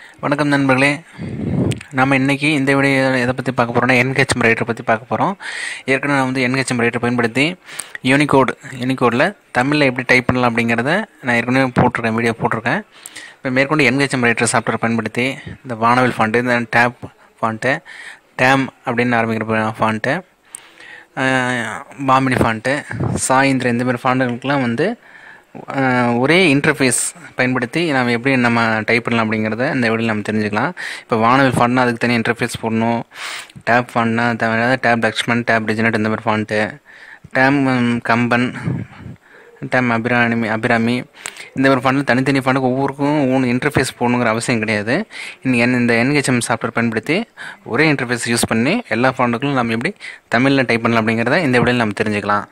வணக்கம் நண்பர்களே நம்ம இன்றைக்கி இந்த வீடியோ எதை பற்றி பார்க்க போகிறோம்னா என்ஹெச்எம் ரைட்டரை பற்றி பார்க்க போகிறோம் ஏற்கனவே நான் வந்து என்ஹெச்எம் ரைட்டரை பயன்படுத்தி யூனிகோட் யூனிகோடில் தமிழில் எப்படி டைப் பண்ணலாம் அப்படிங்கிறத நான் ஏற்கனவே போட்டிருக்கேன் வீடியோ போட்டிருக்கேன் இப்போ மேற்கொண்டு என்ஹெச்எம் ரைட்டர் சாஃப்ட்வேர் பயன்படுத்தி இந்த வானவில் ஃபாண்ட்டு இந்த டேப் ஃபாண்ட்டு டேம் அப்படின்னு ஆரம்பிக்கிற ஃபாண்ட்டு பாமினி ஃபாண்ட்டு சாயிந்திர இந்த மாதிரி ஃபாண்ட்டுகளுக்கெல்லாம் வந்து அஹ், ஒரே இன்டர்ஃபேஸ் பயன்படுத்தி நம்ம எப்படி நம்ம டைப் பண்ணலாம் அப்படிங்கிறத இந்த வீடியோவில் நம்ம தெரிஞ்சுக்கலாம் இப்போ வானவில் ஃபாண்ட்னா அதுக்கு தனி இன்டர்ஃபேஸ் போடணும் டேப் ஃபாண்ட்னா தேவையான டேப் லக்ஷ்மன் டேப் ரிஜினட் இந்த மாதிரி font TAM Kamban TAM Abirami Abirami இந்த மாதிரி ஃபாண்டில் தனித்தனி ஃபாண்டுக்கு ஒவ்வொருக்கும் ஒவ்வொன்று இன்டர்ஃபேஸ் போடணுங்கிற அவசியம் கிடையாது இன்னைக்கு என் இந்த என்ஹெச்எம் சாஃப்ட்வேர் பயன்படுத்தி ஒரே இன்டர்ஃபேஸ் யூஸ் பண்ணி எல்லா ஃபாண்டுக்கும் நம்ம எப்படி தமிழில் டைப் பண்ணலாம் அப்படிங்கிறத இந்த வீடியோவில் நம்ம தெரிஞ்சுக்கலாம்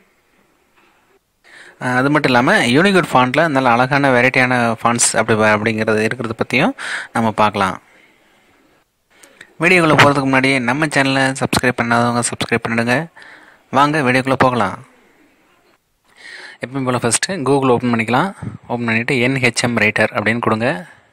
அஹ் அது மட்டும் இல்லாமல் யூனிகோட் ஃபாண்ட்டில் நல்ல அழகான வெரைட்டியான ஃபாண்ட்ஸ் அப்படி வ- அப்படிங்கிறது இருக்கிறத பற்றியும் நம்ம பார்க்கலாம் வீடியோக்குள்ளே போகிறதுக்கு முன்னாடி நம்ம சேனலை சப்ஸ்கிரைப் பண்ணாதவங்க சப்ஸ்கிரைப் பண்ணிடுங்க வாங்க வீடியோக்குள்ளே போகலாம் எப்பயும் போல் ஃபஸ்ட்டு கூகுள் ஓப்பன் பண்ணிக்கலாம் ஓப்பன் பண்ணிவிட்டு என்ஹெச்எம் ரைட்டர் அப்படின்னு கொடுங்க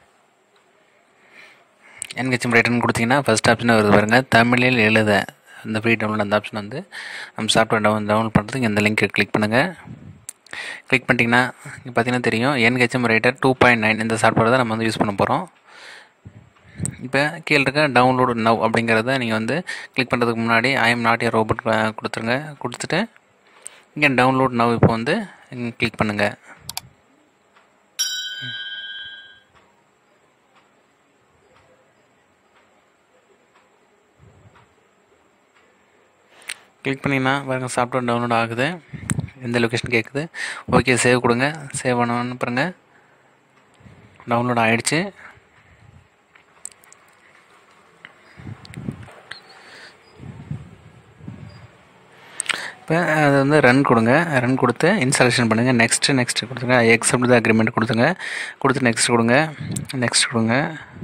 என்ஹெச்எம் ரைட்டர்னு கொடுத்தீங்கன்னா ஃபஸ்ட் ஆப்ஷன் வருது பாருங்க தமிழில் எழுத இந்த ஃப்ரீ டவுன்லோட் அந்த ஆப்ஷன் வந்து நம்ம சாஃப்ட்வேர் டவுன் டவுன்லோட் பண்ணுறதுக்கு இந்த லிங்க்கை கிளிக் பண்ணுங்கள் கிளிக் பண்ணிட்டீங்கன்னா இங்கே பார்த்தீங்கன்னா தெரியும் NHM writer two point nine இந்த சாஃப்ட்வேர் தான் நம்ம வந்து யூஸ் பண்ண போகிறோம் இப்போ கீழே இருக்க டவுன்லோடு நவ் அப்படிங்கிறத நீங்கள் வந்து கிளிக் பண்ணுறதுக்கு முன்னாடி I am not a robot கொடுத்துருங்க கொடுத்துட்டு இங்கே டவுன்லோட் நவ் இப்போ வந்து கிளிக் பண்ணுங்கள் கிளிக் பண்ணிங்கன்னா பாருங்க சாஃப்ட்வேர் டவுன்லோட் ஆகுது எந்த லொக்கேஷன் கேட்குது ஓகே சேவ் கொடுங்க சேவ் பண்ணணும்னு பாருங்க டவுன்லோட் ஆயிடுச்சு இப்போ அது வந்து ரன் கொடுங்க ரன் கொடுத்து இன்ஸ்டாலேஷன் பண்ணுங்கள் நெக்ஸ்ட்டு நெக்ஸ்ட் கொடுத்துங்க எக்ஸப்ட் த அக்ரிமெண்ட் கொடுத்துங்க கொடுத்து நெக்ஸ்ட் கொடுங்க நெக்ஸ்ட் கொடுங்க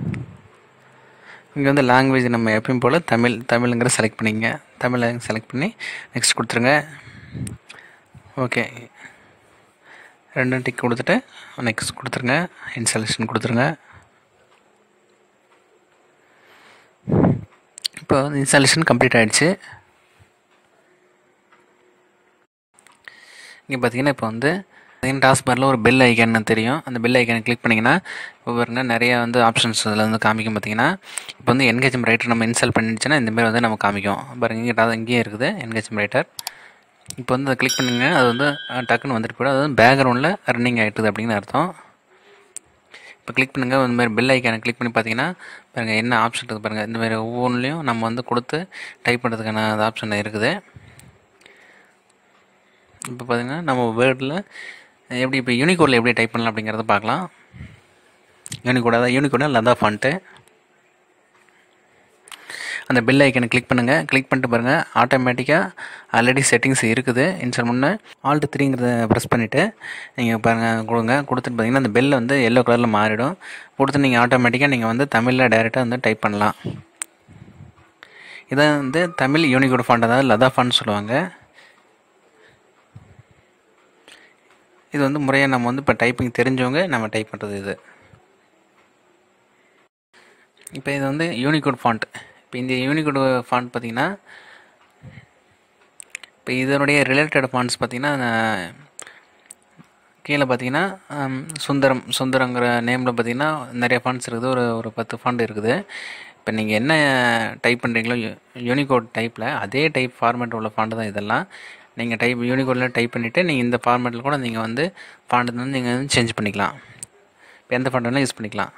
இங்கே வந்து லாங்குவேஜ் நம்ம எப்பயும் போல் தமிழ் தமிழுங்கிற செலக்ட் பண்ணிங்க தமிழை செலக்ட் பண்ணி நெக்ஸ்ட் கொடுத்துருங்க ஓகே ரெண்டும் டிக் கொடுத்துட்டு நெக்ஸ்ட் கொடுத்துருங்க இன்ஸ்டாலேஷன் கொடுத்துருங்க இப்போ இன்ஸ்டாலேஷன் கம்ப்ளீட் ஆயிடுச்சு இங்கே பார்த்தீங்கன்னா இப்போ வந்து பார்த்தீங்கன்னா டாஸ்க் பாரில் ஒரு பெல் ஐக்கான் தெரியும் அந்த பெல் ஐக்கானை கிளிக் பண்ணிங்கன்னா இப்போ பாருங்க நிறைய வந்து ஆப்ஷன்ஸ் அதில் வந்து காமிக்கும் பார்த்தீங்கன்னா இப்போ வந்து என்கேஜம் ரைட்டர் நம்ம இன்ஸ்டால் பண்ணிடுச்சுன்னா இந்த மாதிரி வந்து நம்ம காமிக்கும் பாருங்க இங்கே டா- இங்கேயே இருக்குது என்கேஜம் ரைட்டர் இப்போ வந்து அதை கிளிக் பண்ணுங்க அது வந்து அஹ், டக்குன்னு வந்துட்டு போய்டும் அது வந்து பேக்ரவுண்டில் ரன்னிங் ஆகிட்டுது அப்படின்னு அர்த்தம் இப்போ கிளிக் பண்ணுங்கள் இந்த மாதிரி பெல் ஐக்கானை கிளிக் பண்ணி பார்த்தீங்கன்னா பாருங்கள் என்ன ஆப்ஷன் இருக்குது பாருங்கள் இந்த மாதிரி ஒவ்வொன்றுலையும் நம்ம வந்து கொடுத்து டைப் பண்ணுறதுக்கான ஆப்ஷன் இருக்குது இப்போ பார்த்தீங்கன்னா நம்ம வேர்டில் எப்படி இப்போ யூனிகோடில் எப்படி டைப் பண்ணலாம் அப்படிங்கிறத பார்க்கலாம் யூனிகோட் அதான் யூனிகோட லதா ஃபாண்ட்டு அந்த பெல் ஐக்கனை கிளிக் பண்ணுங்கள் கிளிக் பண்ணிட்டு பாருங்கள் ஆட்டோமேட்டிக்காக ஆல்ரெடி செட்டிங்ஸ் இருக்குது இன்ஸ்டால் பண்ண ஆல்ட் த்ரீங்கிறத ப்ரெஸ் பண்ணிவிட்டு நீங்கள் பாருங்கள் கொடுங்க கொடுத்துட்டு பார்த்தீங்கன்னா அந்த பெல் வந்து எல்லோ கலரில் மாறிடும் கொடுத்து நீங்கள் ஆட்டோமேட்டிக்காக நீங்கள் வந்து தமிழில் டைரெக்டாக வந்து டைப் பண்ணலாம் இதை வந்து தமிழ் யூனிகோட் ஃபாண்ட் அதாவது லதா ஃபாண்ட் சொல்லுவாங்க இது வந்து முறையாக நம்ம வந்து இப்போ டைப்பிங் தெரிஞ்சவங்க நம்ம டைப் பண்ணுறது இது இப்போ இது வந்து யூனிகோட் ஃபாண்ட் இப்போ இந்த யூனிகோட் ஃபாண்ட் பார்த்தீங்கன்னா இப்போ இதனுடைய ரிலேட்டட் ஃபாண்ட்ஸ் பார்த்தீங்கன்னா நான் கீழே பார்த்தீங்கன்னா ஹம், சுந்தரம் சுந்தரங்கிற நேமில் பார்த்தீங்கன்னா நிறைய ஃபாண்ட்ஸ் இருக்குது ஒரு ஒரு பத்து ஃபாண்ட் இருக்குது இப்போ நீங்கள் என்ன டைப் பண்ணுறீங்களோ யூனிகோட் டைப்பில் அதே டைப் ஃபார்மேட் உள்ள ஃபாண்ட் தான் இதெல்லாம் நீங்கள் டைப் யூனிகோடில் டைப் பண்ணிவிட்டு நீங்கள் இந்த ஃபார்மேட்டில் கூட நீங்கள் வந்து ஃபாண்ட் வந்து நீங்கள் வந்து சேஞ்ச் பண்ணிக்கலாம் இப்போ எந்த ஃபாண்ட் வேணாலும் யூஸ் பண்ணிக்கலாம்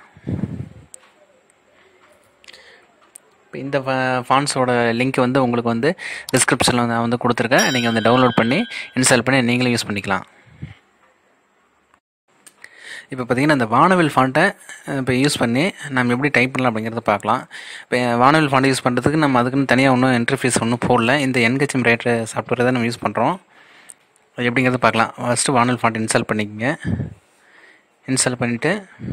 இப்போ இந்த ஃபாண்ட்ஸோட லிங்க் வந்து உங்களுக்கு வந்து டிஸ்கிரிப்ஷனில் நான் வந்து கொடுத்துருக்கேன் நீங்கள் வந்து டவுன்லோட் பண்ணி இன்ஸ்டால் பண்ணி நீங்களும் யூஸ் பண்ணிக்கலாம் இப்போ பார்த்தீங்கன்னா இந்த வானவில் ஃபாண்ட்டை இப்போ யூஸ் பண்ணி நம்ம எப்படி டைப் பண்ணலாம் அப்படிங்கிறத பார்க்கலாம் இப்போ வானவில் ஃபாண்ட் யூஸ் பண்ணுறதுக்கு நம்ம அதுக்குன்னு தனியாக ஒன்றும் இன்டர்ஃபேஸ் ஒன்றும் போடல இந்த என்கெச்எம் ரைட்டர் சாஃப்ட்வேர் தான் நம்ம யூஸ் பண்ணுறோம் அது எப்படிங்கிறத பார்க்கலாம் ஃபஸ்ட்டு வானவில் ஃபாண்ட் இன்ஸ்டால் பண்ணிக்கோங்க இன்ஸ்டால் பண்ணிவிட்டு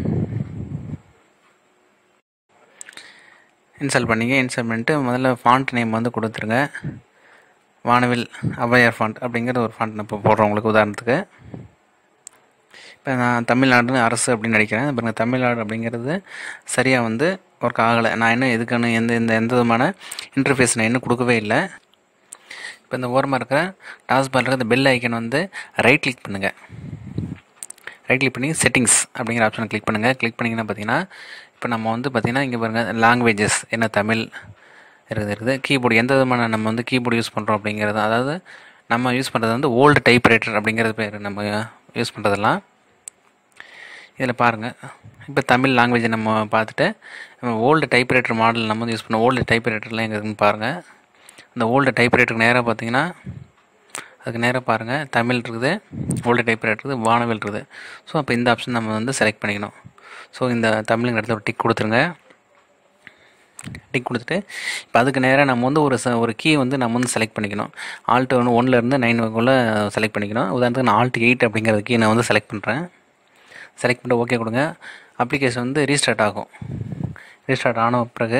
இன்ஸ்டால் பண்ணிங்க இன்ஸ்டால் பண்ணிட்டு முதல்ல ஃபாண்ட் நேம் வந்து கொடுத்துருங்க வானவில் அவையார் ஃபாண்ட் அப்படிங்கிற ஒரு ஃபாண்ட் நான் இப்போ போடுறோம் உங்களுக்கு உதாரணத்துக்கு இப்போ நான் தமிழ்நாடு அரசு அப்படின்னு நினைக்கிறேன் பாருங்க தமிழ்நாடு அப்படிங்கிறது சரியாக வந்து ஒர்க் ஆகலை நான் இன்னும் எதுக்கான எந்த எந்த எந்த விதமான இன்டர்ஃபேஸ் நான் இன்னும் கொடுக்கவே இல்லை இப்போ இந்த ஓரமாக இருக்கிற டாஸ் பால் இருக்கிற இந்த பெல் ஐக்கன் வந்து ரைட் கிளிக் பண்ணுங்கள் ரைட் கிளிக் பண்ணி செட்டிங்ஸ் அப்படிங்கிற ஆப்ஷனை கிளிக் பண்ணுங்கள் கிளிக் பண்ணிங்கன்னா பார்த்தீங்கன்னா இப்போ நம்ம வந்து பார்த்திங்கன்னா இங்கே பாருங்கள் லாங்குவேஜஸ் என்ன தமிழ் இருக்குது இருக்குது கீபோர்டு எந்த விதமான நம்ம வந்து கீபோர்டு யூஸ் பண்ணுறோம் அப்படிங்கிறது அதாவது நம்ம யூஸ் பண்ணுறது வந்து ஓல்டு டைப்ரைட்டர் அப்படிங்கிறது பேர் நம்ம யூஸ் பண்ணுறதெல்லாம் இதில் பாருங்கள் இப்போ தமிழ் லாங்குவேஜை நம்ம பார்த்துட்டு நம்ம ஓல்டு டைப்ரைட்டர் மாடல் நம்ம வந்து யூஸ் பண்ண ஓல்டு டைப்ரைட்டர்லாம் எங்கே இருக்குன்னு பாருங்கள் அந்த ஓல்டு டைப்ரைட்டருக்கு நேராக பார்த்தீங்கன்னா அதுக்கு நேராக பாருங்கள் தமிழ் இருக்குது ஓல்டு டைப்ரைட்டர் இருக்குது வானவில் இருக்குது ஸோ அப்போ இந்த ஆப்ஷன் நம்ம வந்து செலக்ட் பண்ணிக்கணும் ஸோ இந்த தமிழுங்கிற இடத்துல ஒரு டிக் கொடுத்துருங்க டிக் கொடுத்துட்டு இப்போ அதுக்கு நேராக நம்ம வந்து ஒரு ச ஒரு கீ வந்து நம்ம வந்து செலக்ட் பண்ணிக்கணும் ஆல்ட் ஒன்று ஒன்லேருந்து நைன் வரைக்குள்ள செலக்ட் பண்ணிக்கணும் உதாரணத்துக்கு நான் ஆல்ட் எயிட் அப்படிங்கிற கீ நான் வந்து செலக்ட் பண்ணுறேன் செலக்ட் பண்ணிட்டு ஓகே கொடுங்க அப்ளிகேஷன் வந்து ரீஸ்டார்ட் ஆகும் ரீஸ்டார்ட் ஆன பிறகு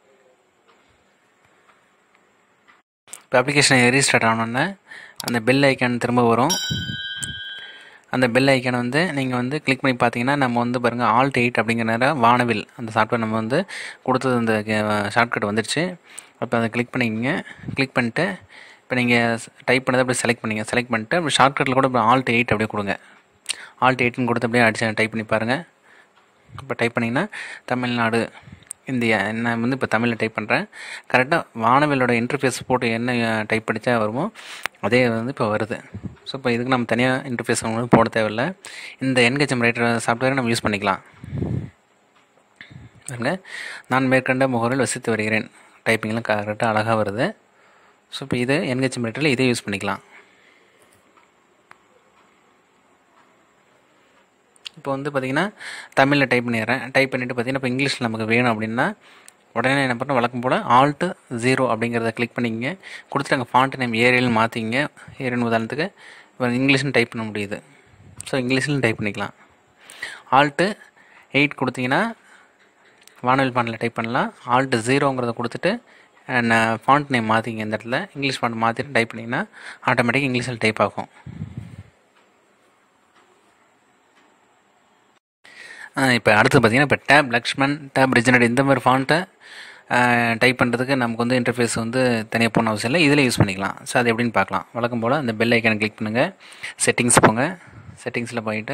இப்போ அப்ளிகேஷன் ரீஸ்டார்ட் ஆனோடனே அந்த பெல் ஐக்கான் திரும்ப வரும் அந்த பெல் ஐக்கானை வந்து நீங்கள் வந்து கிளிக் பண்ணி பார்த்தீங்கன்னா நம்ம வந்து பாருங்கள் ஆல்ட் எயிட் அப்படிங்கிற நேரம் வானவில் அந்த சாஃப்ட்வேர் நம்ம வந்து கொடுத்தது அந்த ஷார்ட்கட் வந்துடுச்சு அப்போ அதை கிளிக் பண்ணிக்கங்க கிளிக் பண்ணிட்டு இப்போ நீங்கள் டைப் பண்ணதை அப்படியே செலக்ட் பண்ணிங்க செலக்ட் பண்ணிட்டு அப்படி ஷார்ட்கட்டில் கூட இப்போ ஆல்ட் எயிட் அப்படியே கொடுங்க ஆல்ட் எயிட்னு கொடுத்து அப்படியே அடிச்சு டைப் பண்ணி பாருங்கள் இப்போ டைப் பண்ணிங்கன்னா தமிழ்நாடு இந்தியா நான் வந்து இப்போ தமிழில் டைப் பண்ணுறேன் கரெக்டாக வானவிலோட இன்டர்ஃபேஸ் போட்டு என்ன டைப் படித்தா வருமோ அதே வந்து இப்போ வருது ஸோ இப்போ இதுக்கு நம்ம தனியாக இன்டர்ஃபேஸ் வந்து போட தேவையில்லை இந்த என்கேஜம் ரைட்டர் சாஃப்ட்வேரை நம்ம யூஸ் பண்ணிக்கலாம் பாருங்க நான் மேற்கண்ட முகவரில் வசித்து வருகிறேன் டைப்பிங்லாம் கரெக்டாக அழகாக வருது ஸோ இப்போ இது என்கேஜம் ரைட்டரில் இதே யூஸ் பண்ணிக்கலாம் இப்போ வந்து பார்த்திங்கன்னா தமிழில் டைப் பண்ணிடுறேன் டைப் பண்ணிவிட்டு பார்த்தீங்கன்னா இப்போ இங்கிலீஷில் நமக்கு வேணும் அப்படின்னா உடனே என்ன பண்ணுறோம் வழக்கம் போல் ஆல்ட்டு ஜீரோ அப்படிங்கிறத கிளிக் பண்ணிங்க கொடுத்துட்டு அங்கே ஃபாண்ட் நேம் ஏரியல் மாற்றிங்க ஏரியல் உதாரணத்துக்கு இப்போ இங்கிலீஷ்னு டைப் பண்ண முடியுது ஸோ இங்கிலீஷ்லையும் டைப் பண்ணிக்கலாம் ஆல்ட்டு எயிட் கொடுத்தீங்கன்னா வானவில் ஃபாண்டில் டைப் பண்ணலாம் ஆல்ட்டு ஜீரோங்கிறத கொடுத்துட்டு ஃபாண்ட் நேம் மாற்றிங்க இந்த இடத்துல இங்கிலீஷ் ஃபாண்ட் மாற்றிட்டு டைப் பண்ணிங்கன்னா ஆட்டோமேட்டிக் இங்கிலீஷில் டைப் ஆகும் இப்போ அடுத்து பார்த்தீங்கன்னா இப்போ டேப் லக்ஷ்மன் டேப் ரிஜனட் இந்த மாதிரி ஃபாண்ட்டை டைப் பண்ணுறதுக்கு நமக்கு வந்து இன்டர்ஃபேஸ் வந்து தனியாக போன அவசியம் இல்லை இதில் யூஸ் பண்ணிக்கலாம் ஸோ அது எப்படின்னு பார்க்கலாம் வழக்கம் போல் அந்த பெல் ஐக்கானை கிளிக் பண்ணுங்கள் செட்டிங்ஸ் போங்க செட்டிங்ஸில் போயிட்டு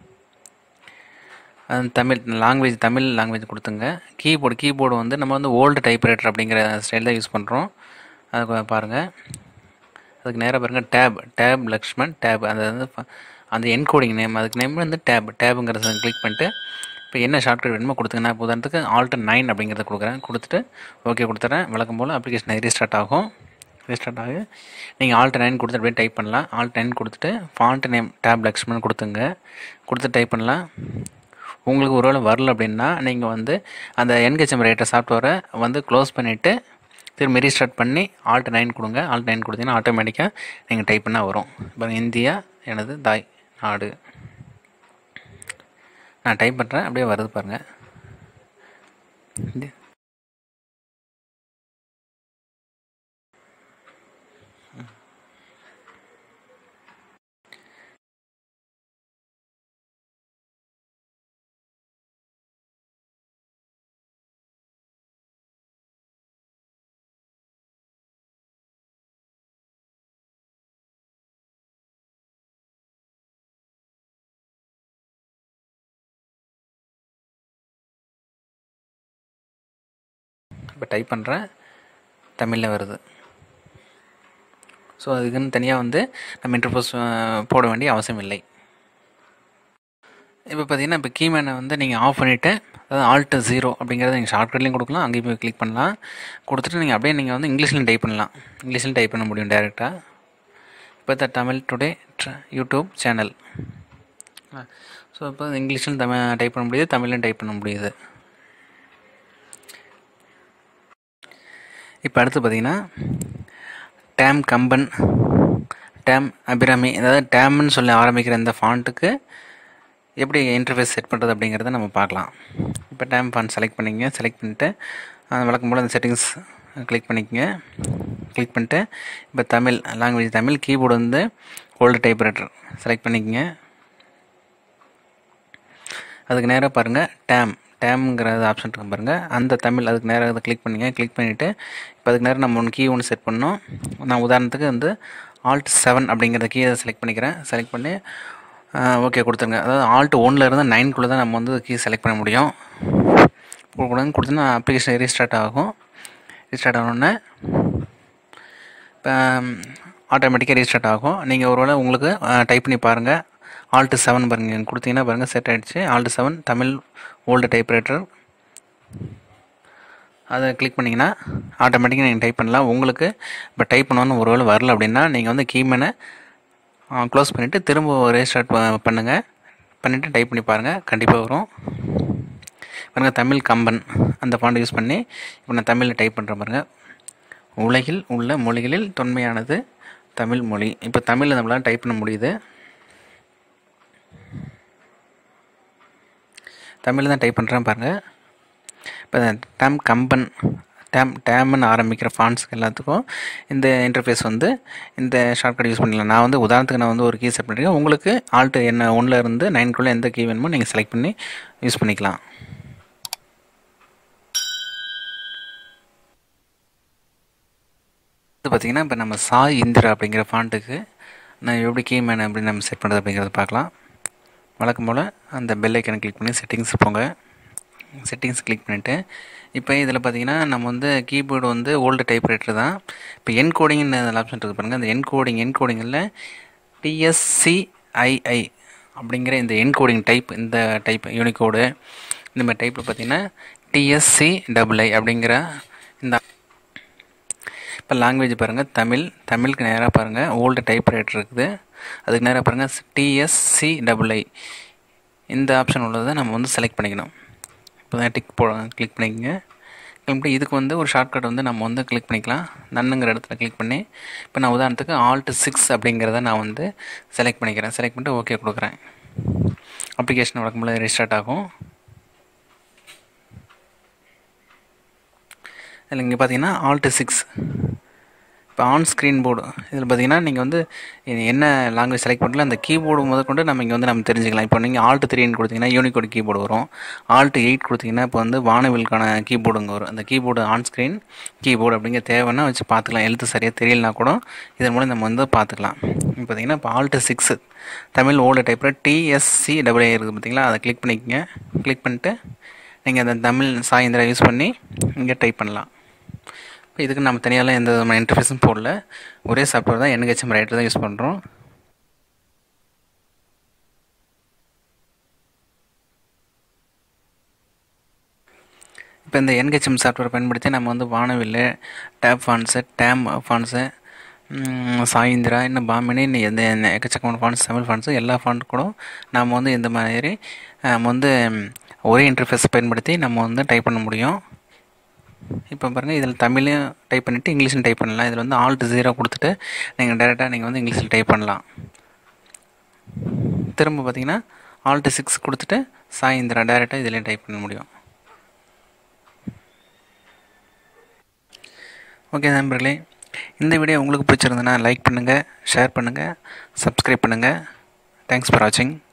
தமிழ் லாங்குவேஜ் தமிழ் லாங்குவேஜ் கொடுத்துங்க கீபோர்டு கீபோர்டு வந்து நம்ம வந்து ஓல்டு டைப்ரைட்டர் அப்படிங்கிற ஸ்டைல் தான் யூஸ் பண்ணுறோம் அதுக்கு பாருங்கள் அதுக்கு நேராக பாருங்கள் டேப் டேப் லக்ஷ்மன் டேப் அந்த வந்து அந்த என்கோடிங் நேம் அதுக்கு நேம் வந்து டேப் டேபுங்கிறத கிளிக் பண்ணிட்டு இப்போ என்ன ஷார்ட்கட் வேணுமோ கொடுத்துங்க இப்போ உதாரணத்துக்கு ஆல்ட்டு நைன் அப்படிங்கிறத கொடுக்குறேன் கொடுத்துட்டு ஓகே கொடுத்துறேன் வழக்கம் போல் அப்ளிகேஷன் ரீஸ்டார்ட் ஆகும் ரீஸ்டார்ட் ஆகி நீங்கள் ஆல்ட்டு நைன் கொடுத்து அப்படியே டைப் பண்ணலாம் ஆல்ட் நைன் கொடுத்துட்டு ஃபாண்ட் நேம் டேப் லக்ஷ்மன் கொடுத்துங்க கொடுத்து டைப் பண்ணலாம் உங்களுக்கு ஒருவேளை வரல அப்படின்னா நீங்கள் வந்து அந்த என்கேஜம் ரேட்டர் சாஃப்ட்வேரை வந்து க்ளோஸ் பண்ணிவிட்டு திரும்ப ரீஸ்டார்ட் பண்ணி ஆல்ட் நைன் கொடுங்க ஆல்ட் நைன் கொடுத்தீங்கன்னா ஆட்டோமேட்டிக்காக நீங்கள் டைப் பண்ணால் வரும் இப்போ இந்தியா எனது தாய் நாடு நான் டைப் பண்ணுறேன் அப்படியே வருது பாருங்கள் இப்போ டைப் பண்ணுறேன் தமிழில் வருது ஸோ அதுக்குன்னு தனியாக வந்து நம்ம இன்டர்போஸ் போட வேண்டிய அவசியம் இல்லை இப்போ பார்த்தீங்கன்னா இப்போ கீமேனை வந்து நீங்கள் ஆஃப் பண்ணிவிட்டு அதாவது ஆல்ட்டு ஜீரோ அப்படிங்கிறத நீங்கள் ஷார்ட்கட்லேயும் கொடுக்கலாம் அங்கேயும் போய் கிளிக் பண்ணலாம் கொடுத்துட்டு நீங்கள் அப்படியே நீங்கள் வந்து இங்கிலீஷ்லையும் டைப் பண்ணலாம் இங்கிலீஷ்லையும் டைப் பண்ண முடியும் டேரெக்டாக இப்போ the Tamil today YouTube channel so இப்போ இங்கிலீஷ்லையும் தமிழ் டைப் பண்ண முடியுது தமிழ்லையும் டைப் பண்ண முடியுது இப்போ அடுத்து பார்த்தீங்கன்னா டேம் கம்பன் டேம் அபிராமி அதாவது டேம்னு சொல்லி ஆரம்பிக்கிற இந்த ஃபாண்ட்டுக்கு எப்படி இன்டர்ஃபேஸ் செட் பண்ணுறது அப்படிங்கிறத நம்ம பார்க்கலாம் இப்போ டேம் ஃபாண்ட் செலக்ட் பண்ணிக்கங்க செலக்ட் பண்ணிவிட்டு வழக்கம் போல் அந்த செட்டிங்ஸ் கிளிக் பண்ணிக்கங்க கிளிக் பண்ணிட்டு இப்போ தமிழ் லாங்குவேஜ் தமிழ் கீபோர்டு வந்து ஓல்டு டைப்ரைட்டர் செலக்ட் பண்ணிக்கங்க அதுக்கு நேராக பாருங்கள் டேம் டேம்ங்கிற ஆப்ஷன் இருக்கு பாருங்கள் அந்த தமிழ் அதுக்கு நேராக அதை கிளிக் பண்ணிங்க கிளிக் பண்ணிவிட்டு இப்போ அதுக்கு நேரம் நம்ம ஒன்று கீ ஒன்று செட் பண்ணோம் நான் உதாரணத்துக்கு வந்து ஆல்ட் செவன் அப்படிங்கிற கீ அதை செலக்ட் பண்ணிக்கிறேன் செலக்ட் பண்ணி ஓகே கொடுத்துருங்க அதாவது ஆல்ட் ஒன்னில் இருந்து நைன்குள்ளே தான் நம்ம வந்து கீ செலக்ட் பண்ண முடியும் கொடுக்குறேன் கொடுத்தோன்னா அப்ளிகேஷன் ரீஸ்டார்ட் ஆகும் ரீஸ்டார்ட் ஆனோடனே இப்போ ஆட்டோமேட்டிக்காக ரீஸ்டார்ட் ஆகும் நீங்கள் ஒருவேளை உங்களுக்கு டைப் பண்ணி பாருங்கள் ஆல்ட்டு செவன் பாருங்கள் கொடுத்தீங்கன்னா பாருங்கள் செட் ஆகிடுச்சு alt seven Tamil old typewriter அதை கிளிக் பண்ணிங்கன்னா ஆட்டோமேட்டிக்காக நீங்கள் டைப் பண்ணலாம் உங்களுக்கு இப்போ டைப் பண்ணணும்னு ஒருவேளை வரல அப்படின்னா நீங்கள் வந்து கீமேனை க்ளோஸ் பண்ணிவிட்டு திரும்ப ரீஸ்டார்ட் பண்ணுங்கள் பண்ணிவிட்டு டைப் பண்ணி பாருங்கள் கண்டிப்பாக வரும் பாருங்கள் தமிழ் கம்பன் அந்த ஃபாண்ட் யூஸ் பண்ணி இப்போ நான் தமிழில் டைப் பண்ணுறேன் பாருங்கள் உலகில் உள்ள மொழிகளில் தொன்மையானது தமிழ் மொழி இப்போ தமிழில் நம்மளால் டைப் பண்ண முடியுது தமிழில் தான் டைப் பண்ணுறேன் பாருங்கள் இப்போ டேம் கம்பன் டேம் டேம்னு ஆரம்பிக்கிற ஃபாண்ட்ஸ்க்கு எல்லாத்துக்கும் இந்த இன்டர்ஃபேஸ் வந்து இந்த ஷார்ட்கட் யூஸ் பண்ணிக்கலாம் நான் வந்து உதாரணத்துக்கு நான் வந்து ஒரு கீ செட் பண்ணிருக்கேன் உங்களுக்கு ஆல்ட்டு என்ன ஒன்றில் இருந்து நைன்குள்ளே எந்த கீ வேணுமோ நீங்கள் செலக்ட் பண்ணி யூஸ் பண்ணிக்கலாம் இது பார்த்திங்கன்னா இப்போ நம்ம சாய் இந்திரா அப்படிங்கிற ஃபாண்ட்டுக்கு நான் எப்படி கீமேன் அப்படின்னு நம்ம செட் பண்ணுறது அப்படிங்கிறத பார்க்கலாம் வழக்கம் போல் அந்த பெல் ஐக்கனை கிளிக் பண்ணி செட்டிங்ஸ் போங்க செட்டிங்ஸ் கிளிக் பண்ணிவிட்டு இப்போ இதில் பார்த்தீங்கன்னா நம்ம வந்து கீபோர்டு வந்து ஓல்டு டைப்ரைட்டர் தான் இப்போ என் கோடிங்னு ஆப்ஷன் இருக்குது பாருங்கள் அந்த என் கோடிங் என் கோடிங்கில் டிஎஸ்சிஐஐ அப்படிங்கிற இந்த என் கோடிங் டைப் இந்த டைப் யூனிகோடு இந்த மாதிரி டைப்பில் பார்த்தீங்கன்னா டிஎஸ்சி டபுள் ஐ அப்படிங்கிற இந்த இப்போ லாங்குவேஜ் பாருங்கள் தமிழ் தமிழுக்கு நேராக பாருங்கள் ஓல்டு டைப்ரைட்டர் இருக்குது அதுக்கு நேராக பாருங்கள் டிஎஸ்சி டபுள் ஐ இந்த ஆப்ஷன் உள்ளதை நம்ம வந்து செலக்ட் பண்ணிக்கணும் இப்போ தான் டிக் போ கிளிக் பண்ணிக்கங்க கிளிக் பண்ணி இதுக்கு வந்து ஒரு ஷார்ட்கட் வந்து நம்ம வந்து கிளிக் பண்ணிக்கலாம் நன்னுங்கிற இடத்துல கிளிக் பண்ணி இப்போ நான் உதாரணத்துக்கு ஆல்ட் சிக்ஸ் அப்படிங்கிறத நான் வந்து செலக்ட் பண்ணிக்கிறேன் செலக்ட் பண்ணிட்டு ஓகே கொடுக்குறேன் அப்ளிகேஷன் வழக்கம்போது ரீஸ்டார்ட் ஆகும் இதில் இங்கே பார்த்தீங்கன்னா ஆல்ட்டு சிக்ஸ் இப்போ ஆன் ஸ்க்ரீன் போர்டு இதில் பார்த்தீங்கன்னா நீங்கள் வந்து என்ன லாங்குவேஜ் செலக்ட் பண்ணல அந்த கீபோர்டு முதற்கொண்டு நம்ம இங்கே வந்து நம்ம தெரிஞ்சுக்கலாம் இப்போ நீங்கள் ஆல்ட் த்ரீன்னு கொடுத்தீங்கன்னா யூனிகோட் கீபோர்டு வரும் ஆல்ட் எயிட் கொடுத்தீங்கன்னா இப்போ வந்து வானவிலுக்கான கீபோர்டுங்க வரும் அந்த கீபோர்டு ஆன் ஸ்க்ரீன் கீபோர்டு அப்படிங்கிற தேவைன்னா வச்சு பார்த்துக்கலாம் எழுத்து சரியாக தெரியலனா கூட இதன் மூலம் நம்ம வந்து பார்த்துக்கலாம் இப்போ பார்த்தீங்கன்னா இப்போ ஆல்ட்டு சிக்ஸு தமிழ் ஓல்டு டைப்பில் டிஎஸ்சி டபுள் ஏ இருக்குது பார்த்தீங்களா அதை கிளிக் பண்ணிக்கங்க கிளிக் பண்ணிட்டு நீங்கள் அந்த தமிழ் சாயந்திரம் யூஸ் பண்ணி இங்கே டைப் பண்ணலாம் இப்போ இதுக்கு நம்ம தனியாலாம் எந்த விதமான இன்டர்ஃபேஸும் போடல ஒரே சாஃப்ட்வேர் தான் என்ஹெச்எம் ரைட்டர் தான் யூஸ் பண்ணுறோம் இப்போ இந்த என்ஹெச்எம் சாஃப்ட்வேர் பயன்படுத்தி நம்ம வந்து வானவில் டேப் ஃபான்ஸு டேம் ஃபான்ஸு சாயிந்திரா இன்னும் பாமினி இன்னும் எந்த எக்கச்சக்கமான ஃபாண்ட்ஸ் தமிழ் ஃபாண்ட்ஸு எல்லா ஃபாண்ட் கூட நம்ம வந்து இந்த மாதிரி நம்ம வந்து ஒரே இன்டர்ஃபேஸ் பயன்படுத்தி நம்ம வந்து டைப் பண்ண முடியும் இப்போ பாருங்கள் இதில் தமிழையும் டைப் பண்ணிவிட்டு இங்கிலீஷும் டைப் பண்ணலாம் இதில் வந்து ஆல்ட் ஜீரோ கொடுத்துட்டு நீங்கள் டேரெக்டாக நீங்கள் வந்து இங்கிலீஷில் டைப் பண்ணலாம் திரும்ப பார்த்தீங்கன்னா ஆல்ட் சிக்ஸ் கொடுத்துட்டு சாயந்திரா டேரெக்டாக இதில் டைப் பண்ண முடியும் ஓகே நண்பர்களே இந்த வீடியோ உங்களுக்கு பிடிச்சிருந்தனா லைக் பண்ணுங்கள் ஷேர் பண்ணுங்கள் சப்ஸ்கிரைப் பண்ணுங்கள் தேங்க்ஸ் ஃபார் வாட்சிங்